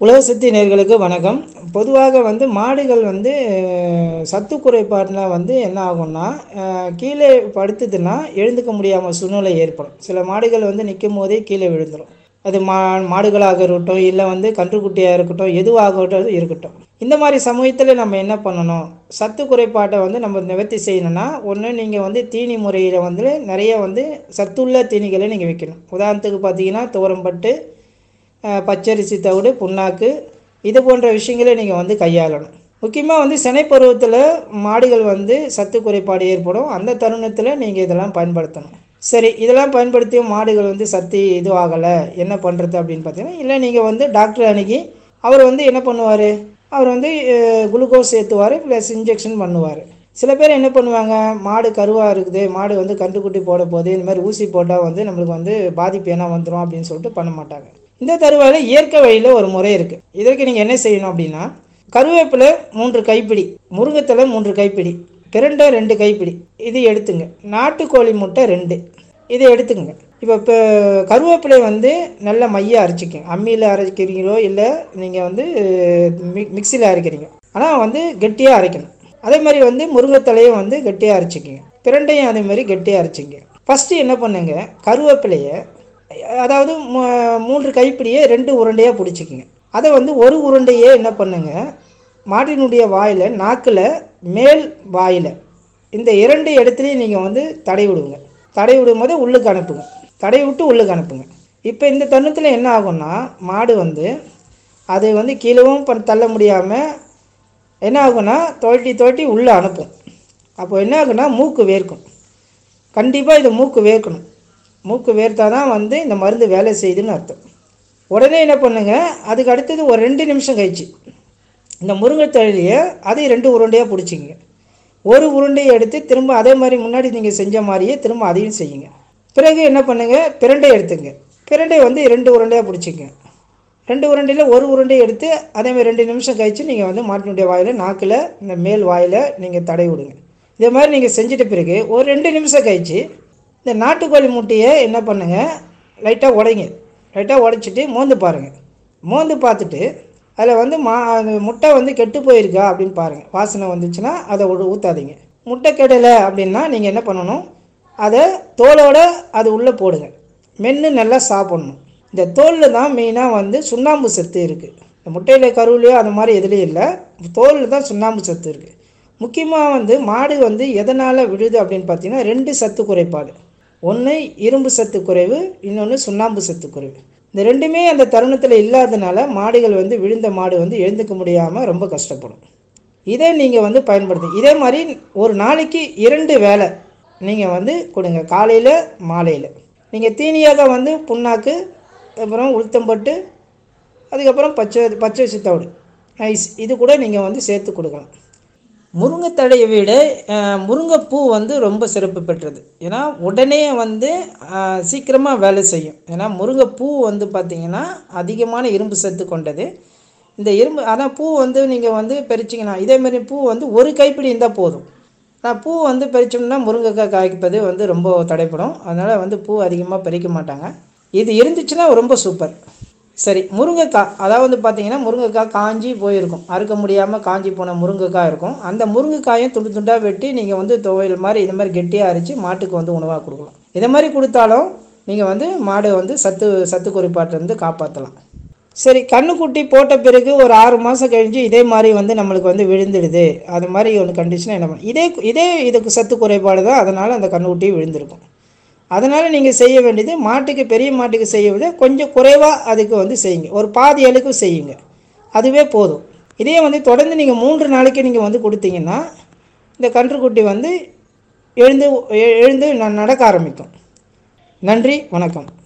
உலக சித்தி நேர்களுக்கு வணக்கம் பொதுவாக வந்து மாடுகள் வந்து அஹ், சத்து குறைபாடுனா வந்து என்ன ஆகும்னா அஹ், கீழே படுத்துதுன்னா எழுந்துக்க முடியாமல் சூழ்நிலை ஏற்படும் சில மாடுகள் வந்து நிற்கும் போதே கீழே விழுந்துடும் அது மா மாடுகளாக இருக்கட்டும் இல்லை வந்து கன்றுக்குட்டியாக இருக்கட்டும் எதுவாகட்டும் இருக்கட்டும் இந்த மாதிரி சமயத்தில் நம்ம என்ன பண்ணணும் சத்து குறைபாட்டை வந்து நம்ம நிவர்த்தி செய்யணும்னா ஒன்று நீங்கள் வந்து தீனி முறையில் வந்து நிறைய வந்து சத்துள்ள தீனிகளை நீங்கள் வைக்கணும் உதாரணத்துக்கு பார்த்தீங்கன்னா துவரம்பட்டு அஹ், பச்சரிசி தவிடு புண்ணாக்கு இது போன்ற விஷயங்களை நீங்கள் வந்து கையாளணும் முக்கியமாக வந்து சினை பருவத்தில் மாடுகள் வந்து சத்து குறைபாடு ஏற்படும் அந்த தருணத்தில் நீங்கள் இதெல்லாம் பயன்படுத்தணும் சரி இதெல்லாம் பயன்படுத்தியும் மாடுகள் வந்து சத்து இது ஆகலை என்ன பண்ணுறது அப்படின்னு பார்த்தீங்கன்னா இல்லை நீங்கள் வந்து டாக்டர் அணுகி அவர் வந்து என்ன பண்ணுவார் அவர் வந்து குளுக்கோஸ் ஏற்றுவார் ப்ளஸ் இன்ஜெக்ஷன் பண்ணுவார் சில பேர் என்ன பண்ணுவாங்க மாடு கருவாக இருக்குது மாடு வந்து கன்றுக்குட்டி போட போகுது இந்த மாதிரி ஊசி போட்டால் வந்து நம்மளுக்கு வந்து பாதிப்பு என்ன வந்துடும் அப்படின்னு சொல்லிட்டு பண்ண மாட்டாங்க இந்த தருவாயில் இயற்கை வழியில் ஒரு முறை இருக்குது இதற்கு நீங்கள் என்ன செய்யணும் அப்படின்னா கருவேப்பிலை மூன்று கைப்பிடி முருங்கத்தலை மூன்று கைப்பிடி பிரண்டை ரெண்டு கைப்பிடி இது எடுத்துங்க நாட்டுக்கோழி முட்டை ரெண்டு இதை எடுத்துக்கங்க இப்போ இப்போ கருவேப்பிலை வந்து நல்ல மைய அரைச்சிக்கங்க அம்மியில் அரைக்கிறீங்களோ இல்லை நீங்கள் வந்து மிக் மிக்சியில் அரைக்கிறீங்க ஆனால் வந்து கெட்டியாக அரைக்கணும் அதே மாதிரி வந்து முருங்கைத்தலையும் வந்து கெட்டியாக அரைச்சிக்கங்க பிரண்டையும் அதே மாதிரி கெட்டியாக அரைச்சிங்க ஃபஸ்ட்டு என்ன பண்ணுங்க கருவேப்பிலையை அதாவது மூ- மூன்று கைப்பிடியை ரெண்டு உருண்டையாக பிடிச்சிக்கிங்க அதை வந்து ஒரு உருண்டையே என்ன பண்ணுங்க மாட்டினுடைய வாயில் நாக்கில் மேல் வாயில் இந்த இரண்டு இடத்துலையும் நீங்கள் வந்து தடை விடுங்க தடை விடும்போது உள்ளுக்கு அனுப்புங்க தடை விட்டு உள்ளுக்கு அனுப்புங்க இப்போ இந்த தருணத்தில் என்ன ஆகும்னா மாடு வந்து அது வந்து கீழவும் ப- தள்ள முடியாமல் என்ன ஆகும்னா தொழட்டி தொழட்டி உள்ளே அனுப்பும் அப்போ என்ன ஆகும்னா மூக்கு வேர்க்கும் கண்டிப்பாக இது மூக்கு வேர்க்கணும் மூக்கு வேர்த்தா தான் வந்து இந்த மருந்து வேலை செய்யுதுன்னு அர்த்தம் உடனே என்ன பண்ணுங்க அதுக்கு அடுத்தது ஒரு ரெண்டு நிமிஷம் கழிச்சு இந்த முருங்கைத்தழையை அதை ரெண்டு உருண்டையாக பிடிச்சிங்க ஒரு உருண்டையை எடுத்து திரும்ப அதே மாதிரி முன்னாடி நீங்கள் செஞ்ச மாதிரியே திரும்ப அதையும் செய்யுங்க பிறகு என்ன பண்ணுங்க பிரண்டை எடுத்துங்க பிரண்டை வந்து ரெண்டு உருண்டையாக பிடிச்சிங்க ரெண்டு உருண்டையில் ஒரு உருண்டையை எடுத்து அதே மாதிரி ரெண்டு நிமிஷம் கழித்து நீங்கள் வந்து மாட்டினுடைய வாயில் நாக்கில் இந்த மேல் வாயில் நீங்கள் தடை விடுங்க இதே மாதிரி நீங்கள் செஞ்சிட்ட பிறகு ஒரு ரெண்டு நிமிஷம் கழித்து இந்த நாட்டுக்கோழி முட்டையை என்ன பண்ணுங்க லைட்டாக உடைங்க லைட்டாக உடைச்சிட்டு மோந்து பாருங்கள் மோந்து பார்த்துட்டு அதில் வந்து மா அது முட்டை வந்து கெட்டு போயிருக்கா அப்படின்னு பாருங்கள் வாசனை வந்துச்சுன்னா அதை ஒரு ஊற்றாதீங்க முட்டை கெடலை அப்படின்னா நீங்கள் என்ன பண்ணணும் அதை தோலோட அது உள்ளே போடுங்க மென்று நல்லா சாப்பிடணும் இந்த தோலில் தான் மெயினாக வந்து சுண்ணாம்பு சத்து இருக்குது இந்த முட்டையில் கருவிலையோ அந்த மாதிரி எதுலேயும் இல்லை தோலில் தான் சுண்ணாம்பு சத்து இருக்குது முக்கியமாக வந்து மாடு வந்து எதனால் விழுது அப்படின்னு பார்த்தீங்கன்னா ரெண்டு சத்து குறைபாடு ஒன்று இரும்பு சத்து குறைவு இன்னொன்று சுண்ணாம்பு சத்து குறைவு இந்த ரெண்டுமே அந்த தருணத்தில் இல்லாதனால மாடுகள் வந்து விழுந்த மாடு வந்து எழுந்துக்க முடியாமல் ரொம்ப கஷ்டப்படும் இதை நீங்கள் வந்து பயன்படுத்து இதே மாதிரி ஒரு நாளைக்கு இரண்டு வேளை நீங்கள் வந்து கொடுங்க காலையில் மாலையில் நீங்கள் தீனியாக வந்து புண்ணாக்கு அப்புறம் உளுத்தம்பட்டு அதுக்கப்புறம் பச்சை பச்சை சித்தவுடு ஐஸ் இது கூட நீங்கள் வந்து சேர்த்து கொடுக்கலாம் முருங்கைத்தழையை விட அஹ், முருங்கைப்பூ வந்து ரொம்ப சிறப்பு பெற்றது ஏன்னா உடனே வந்து சீக்கிரமாக வேலை செய்யும் ஏன்னா முருங்கைப்பூ வந்து பார்த்திங்கன்னா அதிகமான இரும்பு சத்து கொண்டது இந்த இரும்பு அதான் பூ வந்து நீங்கள் வந்து பறிச்சிங்கன்னா இதேமாரி பூ வந்து ஒரு கைப்பிடி இருந்தால் போதும் நான் பூ வந்து பறிச்சோம்னா முருங்கைக்காய் காய்ப்பது வந்து ரொம்ப தடைப்படும் அதனால் வந்து பூ அதிகமாக பறிக்க மாட்டாங்க இது இருந்துச்சுன்னா ரொம்ப சூப்பர் சரி முருங்கைக்காய் அதாவது வந்து பார்த்தீங்கன்னா முருங்கைக்காய் காஞ்சி போயிருக்கும் அறுக்க முடியாமல் காஞ்சி போன முருங்கைக்காய் இருக்கும் அந்த முருங்கைக்காயும் துண்டு துண்டாக வெட்டி நீங்கள் வந்து துவையல் மாதிரி இது மாதிரி கெட்டியாக அரைச்சி மாட்டுக்கு வந்து உணவாக கொடுக்கலாம் இதை மாதிரி கொடுத்தாலும் நீங்கள் வந்து மாடு வந்து சத்து சத்து குறைபாட்டிலேருந்து காப்பாற்றலாம் சரி கண்ணுக்குட்டி போட்ட பிறகு ஒரு ஆறு மாதம் கழிஞ்சு இதே மாதிரி வந்து நம்மளுக்கு வந்து விழுந்துடுது அது மாதிரி ஒரு கண்டிஷனாக என்ன பண்ண இதே இதே இதுக்கு சத்து குறைபாடு தான் அதனால் அந்த கண்ணுக்குட்டி விழுந்திருக்கும் அதனால் நீங்கள் செய்ய வேண்டியது மாட்டுக்கு பெரிய மாட்டுக்கு செய்ய விட கொஞ்சம் குறைவாக அதுக்கு வந்து செய்யுங்க ஒரு பாதி அளவுக்கு செய்யுங்க அதுவே போதும் இதே வந்து தொடர்ந்து நீங்கள் மூன்று நாளைக்கு நீங்கள் வந்து கொடுத்தீங்கன்னா இந்த கன்றுக்குட்டி வந்து எழுந்து எ- எழுந்து ந- நடக்க ஆரம்பிக்கும் நன்றி வணக்கம்